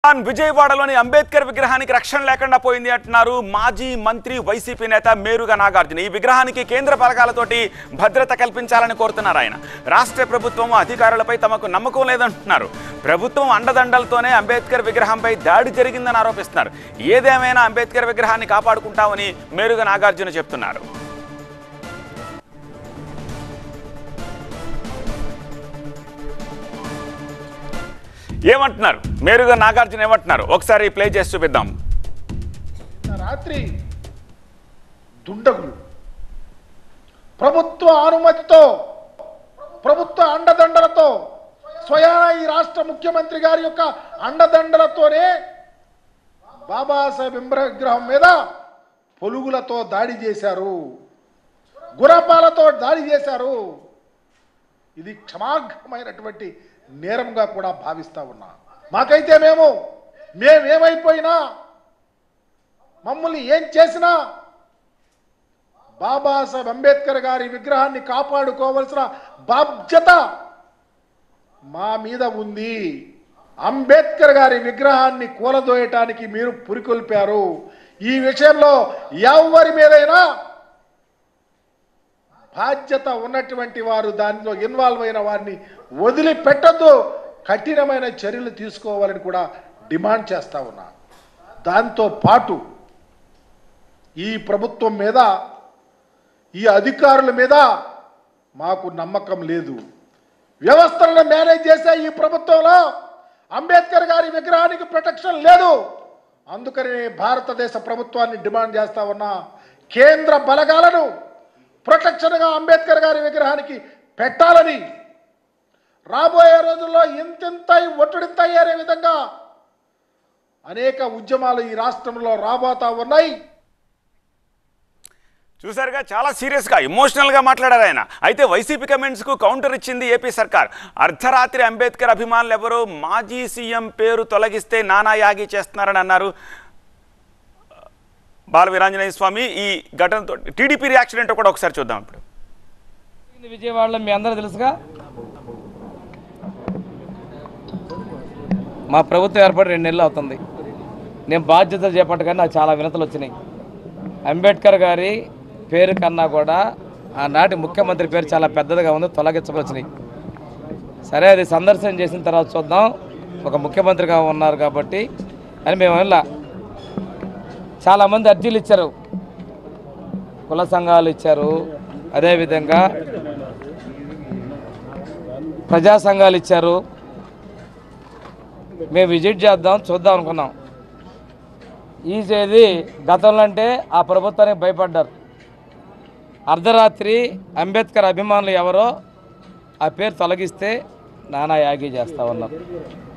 విజయవాడలోని అంబేద్కర్ విగ్రహానికి రక్షణ లేకుండా పోయింది అంటున్నారు మాజీ మంత్రి వైసీపీ నేత మేరుగా నాగార్జున ఈ విగ్రహానికి కేంద్ర బలగాలతోటి భద్రత కల్పించాలని కోరుతున్నారు ఆయన రాష్ట్ర ప్రభుత్వం అధికారులపై తమకు నమ్మకం లేదంటున్నారు ప్రభుత్వం అండదండలతోనే అంబేద్కర్ విగ్రహంపై దాడి జరిగిందని ఆరోపిస్తున్నారు ఏదేమైనా అంబేద్కర్ విగ్రహాన్ని కాపాడుకుంటామని మేరుగా నాగార్జున చెప్తున్నారు ఏమంటున్నారు మేరుగా నాగార్జున ఏమంటున్నారు ఒకసారి ప్లే చేసి చూపిద్దాం నిన్న రాత్రి దుండగులు ప్రభుత్వ అనుమతితో ప్రభుత్వ అండదండలతో స్వయాన ఈ రాష్ట్ర ముఖ్యమంత్రి గారి యొక్క అండదండలతోనే బాబాసాహెబ్ విగ్రహం మీద పొలుగులతో దాడి చేశారు గురపాలతో దాడి చేశారు ఇది క్షమార్హమైనటువంటి నేరంగా కూడా భావిస్తా ఉన్నా మాకైతే మేము మేమేమైపోయినా మమ్మల్ని ఏం చేసినా బాబాసాహెబ్ అంబేద్కర్ గారి విగ్రహాన్ని కాపాడుకోవలసిన బాధ్యత మా మీద ఉంది అంబేద్కర్ గారి విగ్రహాన్ని కూలదోయటానికి మీరు పురికొల్పారు ఈ విషయంలో ఎవరి మీదైనా బాధ్యత ఉన్నటువంటి వారు దానిలో ఇన్వాల్వ్ అయిన వారిని వదిలిపెట్టద్దు కఠినమైన చర్యలు తీసుకోవాలని కూడా డిమాండ్ చేస్తా ఉన్నా దాంతో పాటు ఈ ప్రభుత్వం మీద ఈ అధికారుల మీద మాకు నమ్మకం లేదు వ్యవస్థలను మేనేజ్ చేసే ఈ ప్రభుత్వంలో అంబేద్కర్ గారి విగ్రహానికి ప్రొటెక్షన్ లేదు అందుకని భారతదేశ ప్రభుత్వాన్ని డిమాండ్ చేస్తా ఉన్నా కేంద్ర బలగాలను ప్రొటెక్షన్గా అంబేద్కర్ గారి విగ్రహానికి పెట్టాలని రాబోయే రోజుల్లో ఇంతింతై ఒట్టుడింతై అనే విధంగా అనేక ఉద్యమాలు ఈ రాష్ట్రంలో రాబోతా ఉన్నాయి చూసారుగా చాలా సీరియస్గా ఎమోషనల్గా మాట్లాడారు ఆయన అయితే వైసీపీ కమెంట్స్కు కౌంటర్ ఇచ్చింది ఏపీ సర్కార్ అర్ధరాత్రి అంబేద్కర్ అభిమానులు ఎవరో మాజీ సీఎం పేరు తొలగిస్తే నానా యాగి చేస్తున్నారని అన్నారు బాల వీరాంజనేయ స్వామి ఈ ఘటనతో టీడీపీ రియాక్షన్ ఏంటో కూడా ఒకసారి చూద్దాం ఇప్పుడు ఇది విజయవాడలో మీ అందరూ తెలుసుగా మా ప్రభుత్వం ఏర్పడి రెండు నెలలు అవుతుంది నేను బాధ్యతలు చేపట్టగానే నాకు చాలా వినతలు వచ్చినాయి అంబేద్కర్ గారి పేరు కన్నా కూడా ఆనాటి ముఖ్యమంత్రి పేరు చాలా పెద్దదిగా ఉంది తొలగించవలసినాయి సరే అది సందర్శన చేసిన తర్వాత చూద్దాం ఒక ముఖ్యమంత్రిగా ఉన్నారు కాబట్టి అని మేము వెళ్ళా చాలామంది అర్జీలు ఇచ్చారు కుల సంఘాలు ఇచ్చారు అదేవిధంగా ప్రజా సంఘాలు ఇచ్చారు మేము విజిట్ చేద్దాం చూద్దాం అనుకున్నాం ఈ చేది గతంలో అంటే ఆ ప్రభుత్వానికి భయపడ్డారు అర్ధరాత్రి అంబేద్కర్ అభిమానులు ఎవరో ఆ పేరు తొలగిస్తే నానా యాగి చేస్తా ఉన్నారు